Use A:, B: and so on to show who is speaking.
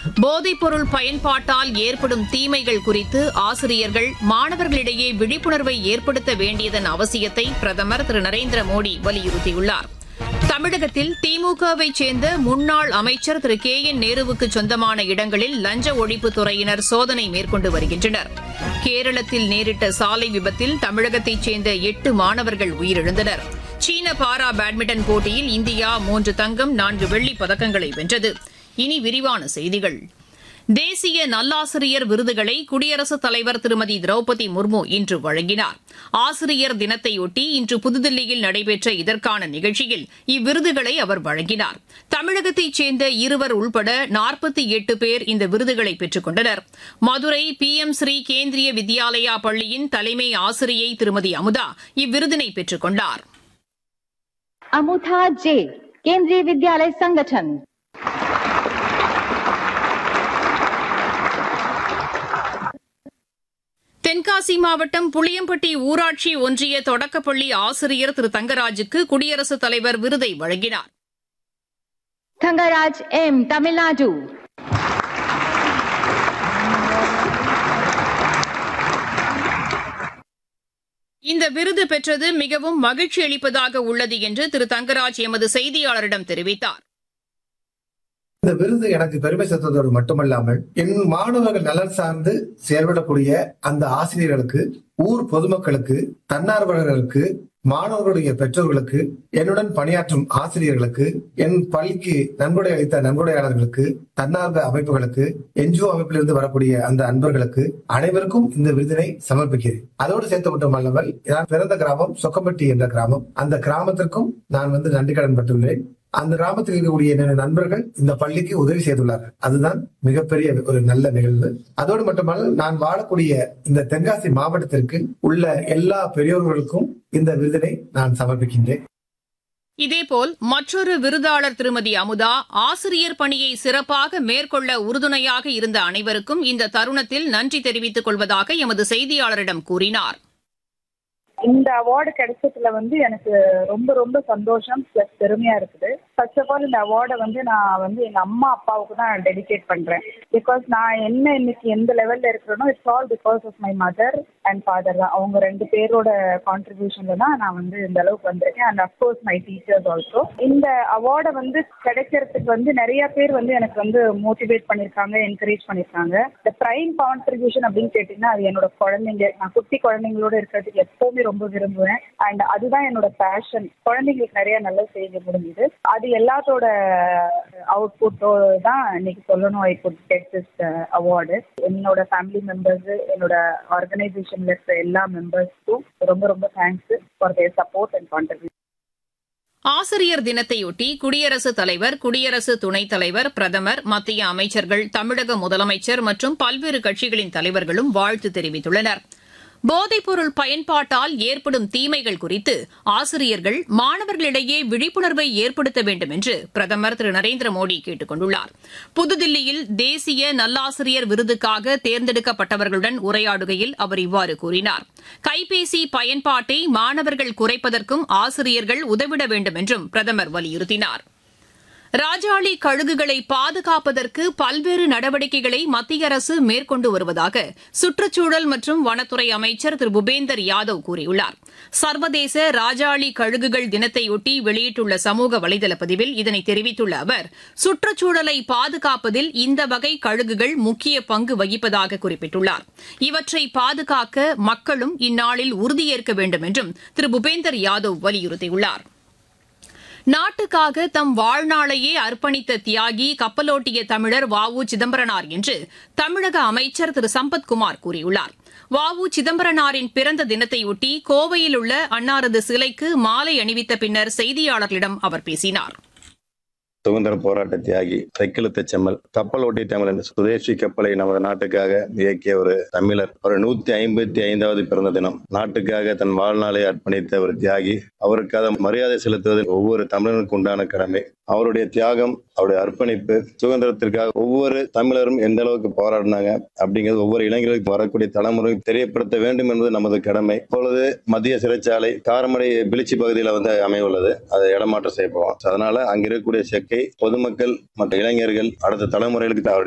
A: போதைப்பொருள் பயன்பாட்டால் ஏற்படும் தீமைகள் குறித்து ஆசிரியர்கள் மாணவர்களிடையே விழிப்புணர்வை ஏற்படுத்த வேண்டியதன் அவசியத்தை பிரதமர் திரு நரேந்திர மோடி வலியுறுத்தியுள்ளார் தமிழகத்தில் திமுகவை சேர்ந்த முன்னாள் அமைச்சர் திரு கே என் நேருவுக்கு சொந்தமான இடங்களில் லஞ்ச ஒழிப்புத் துறையினர் சோதனை மேற்கொண்டு வருகின்றனர் கேரளத்தில் நேரிட்ட சாலை விபத்தில் தமிழகத்தைச் சேர்ந்த எட்டு மாணவர்கள் உயிரிழந்தனர் சீன பாரா பேட்மிண்டன் போட்டியில் இந்தியா மூன்று தங்கம் நான்கு வெள்ளிப் பதக்கங்களை வென்றது இனி விரிவான செய்திகள் தேசிய நல்லாசிரியர் விருதுகளை குடியரசுத் தலைவர் திருமதி திரௌபதி முர்மு இன்று வழங்கினார் ஆசிரியர் தினத்தையொட்டி இன்று புதுதில்லியில் நடைபெற்ற இதற்கான நிகழ்ச்சியில் இவ்விருதுகளை அவர் வழங்கினார் தமிழகத்தைச் சேர்ந்த இருவர் உள்பட நாற்பத்தி எட்டு பேர் இந்த விருதுகளை பெற்றுக் கொண்டனர் மதுரை பி எம் ஸ்ரீ கேந்திரிய வித்யாலயா பள்ளியின் தலைமை ஆசிரியை திருமதி அமுதா இவ்விருதினை பெற்றுக் கொண்டார்
B: अमुथा जे केंद्रीय विद्यालय संगठन
A: தென்காசி மாவட்டம் புளியம்பட்டி ஊராட்சி ஒன்றிய தொடக்கப்பள்ளி ஆசிரியர் திரு தங்கராஜுக்கு குடியரசுத் தலைவர் விருதை வழங்கினார்
B: थंगाराज एम तमिलनाडु
A: இந்த விருது பெற்றது மிகவும் மகிழ்ச்சி அளிப்பதாக உள்ளது என்று திரு தங்கராஜ் எமது செய்தியாளரிடம் தெரிவித்தார்
C: இந்த விருது எனக்கு பெருமை சேர்த்ததோடு மட்டுமல்லாமல் என் மாணவர்கள் நலன் சார்ந்து செயல்படக்கூடிய அந்த ஆசிரியர்களுக்கு ஊர் பொதுமக்களுக்கு தன்னார்வலர்களுக்கு மாணவர்களுடைய பெற்றோர்களுக்கு என்னுடன் பணியாற்றும் ஆசிரியர்களுக்கு என் பள்ளிக்கு நன்கொடை அளித்த நன்கொடையாளர்களுக்கு தன்னார்வ அமைப்புகளுக்கு என்ஜிஓ அமைப்பிலிருந்து வரக்கூடிய அந்த அன்பர்களுக்கு அனைவருக்கும் இந்த விருதினை சமர்ப்பிக்கிறேன் அதோடு சேர்த்து மட்டுமல்லாமல் நான் பிறந்த கிராமம் சொக்கம்பட்டி என்ற கிராமம் அந்த கிராமத்திற்கும் நான் வந்து நன்றி கடன் பட்டுள்ளேன் அந்த கிராமத்தில் இருக்கக்கூடிய என்னுடைய நண்பர்கள் இந்த பள்ளிக்கு உதவி செய்துள்ளார்கள் அதுதான் மிகப்பெரிய ஒரு நல்ல நிகழ்வு அதோடு மட்டுமல்ல நான் வாழக்கூடிய இந்த தென்காசி மாவட்டத்திற்கு உள்ள எல்லா பெரியோர்களுக்கும் இந்த விருதினை நான் சமர்ப்பிக்கின்றேன்
A: இதேபோல் மற்றொரு விருதாளர் திருமதி அமுதா ஆசிரியர் பணியை சிறப்பாக மேற்கொள்ள உறுதுணையாக இருந்த அனைவருக்கும் இந்த தருணத்தில் நன்றி தெரிவித்துக் கொள்வதாக எமது செய்தியாளரிடம் கூறினார்
D: இந்த அவார்டு கிடைச்சதுல வந்து எனக்கு ரொம்ப ரொம்ப சந்தோஷம் ப்ளஸ் பெருமையா இருக்குது ஃபர்ஸ்ட் ஆஃப் ஆல் இந்த அவார்டை வந்து நான் வந்து எங்க அம்மா அப்பாவுக்கு தான் டெடிகேட் பண்றேன் பிகாஸ் நான் என்ன இன்னைக்கு எந்த லெவல்ல இருக்கிறேனோ it's all because of my mother and father தான் அவங்க ரெண்டு பேரோட கான்ட்ரிபியூஷன்ல தான் நான் வந்து இந்த அளவுக்கு வந்திருக்கேன் and of course my teachers also இந்த அவார்டை வந்து கிடைக்கிறதுக்கு வந்து நிறைய பேர் வந்து எனக்கு வந்து மோட்டிவேட் பண்ணியிருக்காங்க என்கரேஜ் பண்ணியிருக்காங்க இந்த ப்ரைம் கான்ட்ரிபியூஷன் அப்படின்னு கேட்டிங்கன்னா அது என்னோட குழந்தைங்க நான் குட்டி குழந்தைங்களோட இருக்கிறதுக்கு எப்பவுமே ரொம்ப விரும்புவேன் அண்ட் அதுதான் என்னோட பேஷன் குழந்தைங்களுக்கு நிறைய நல்லது செய்ய முடிஞ்சுது அது எல்லாத்தோட அவுட்புட்டோ தான் இன்னைக்கு சொல்லணும் I could get this award என்னோட ஃபேமிலி மெம்பர்ஸ் என்னோட ஆர்கனைசேஷன்ல இருக்கிற எல்லா மெம்பர்ஸ்க்கும் ரொம்ப ரொம்ப thanks for their support and contribution
A: ஆசிரியர் தினத்தையொட்டி குடியரசுத் தலைவர் குடியரசு துணைத் தலைவர் பிரதமர் மத்திய அமைச்சர்கள் தமிழக முதலமைச்சர் மற்றும் பல்வேறு கட்சிகளின் தலைவர்களும் வாழ்த்து தெரிவித்துள்ளனர் போதைப்பொருள் பயன்பாட்டால் ஏற்படும் தீமைகள் குறித்து ஆசிரியர்கள் மாணவர்களிடையே விழிப்புணர்வை ஏற்படுத்த வேண்டும் என்று பிரதமர் திரு நரேந்திர மோடி கேட்டுக் கொண்டுள்ளார் புதுதில்லியில் தேசிய நல்லாசிரியர் விருதுக்காக தேர்ந்தெடுக்கப்பட்டவர்களுடன் உரையாடுகையில் அவர் இவ்வாறு கூறினார் கைபேசி பயன்பாட்டை மாணவர்கள் குறைப்பதற்கும் ஆசிரியர்கள் உதவிட வேண்டும் என்றும் பிரதமர் வலியுறுத்தினார் ராஜாளி கழுகுகளை பாதுகாப்பதற்கு பல்வேறு நடவடிக்கைகளை மத்திய அரசு மேற்கொண்டு வருவதாக சுற்றுச்சூழல் மற்றும் வனத்துறை அமைச்சர் திரு பூபேந்தர் யாதவ் கூறியுள்ளார் சர்வதேச ராஜாளி கழுகுகள் தினத்தையொட்டி வெளியிட்டுள்ள சமூக வலைதள பதிவில் இதனை தெரிவித்துள்ள அவர் சுற்றுச்சூழலை பாதுகாப்பதில் இந்த வகை கழுகுகள் முக்கிய பங்கு வகிப்பதாக குறிப்பிட்டுள்ளார் இவற்றை பாதுகாக்க மக்களும் இந்நாளில் உறுதியேற்க வேண்டும் என்றும் திரு பூபேந்தர் யாதவ் வலியுறுத்தியுள்ளாா் நாட்டுக்காக தம் வாழ்நாளையே அர்ப்பணித்த தியாகி கப்பலோட்டிய தமிழர் வ உ சிதம்பரனார் என்று தமிழக அமைச்சர் திரு சம்பத்குமார் கூறியுள்ளார் வ உ சிதம்பரனாரின் பிறந்த தினத்தையொட்டி கோவையில் உள்ள அன்னாரது சிலைக்கு மாலை அணிவித்த பின்னர் செய்தியாளர்களிடம் அவர் பேசினார்
E: சுதந்திர போராட்ட தியாகி தைக்கிழுத்த செம்மல் கப்பல் ஓட்டி தமிழ் என்ற சுதேசி கப்பலை நமது நாட்டுக்காக இயக்கிய ஒரு தமிழர் ஒரு நூத்தி ஐம்பத்தி ஐந்தாவது பிறந்த தினம் நாட்டுக்காக தன் வாழ்நாளை அர்ப்பணித்த ஒரு தியாகி அவருக்காக மரியாதை செலுத்துவது ஒவ்வொரு தமிழனுக்கு உண்டான கடமை அவருடைய தியாகம் அவருடைய அர்ப்பணிப்பு சுதந்திரத்திற்காக ஒவ்வொரு தமிழரும் எந்த அளவுக்கு போராடினாங்க அப்படிங்கிறது ஒவ்வொரு இளைஞர்களுக்கு வரக்கூடிய தலைமுறை தெரியப்படுத்த வேண்டும் என்பது நமது கடமை இப்பொழுது மத்திய சிறைச்சாலை காரமடை பிளிச்சி பகுதியில் வந்து அமைவுள்ளது அதை இடமாற்றம் செய்ய போவோம் அதனால அங்க இருக்கக்கூடிய செக்கை பொதுமக்கள் மற்ற இளைஞர்கள் அடுத்த தலைமுறைகளுக்கு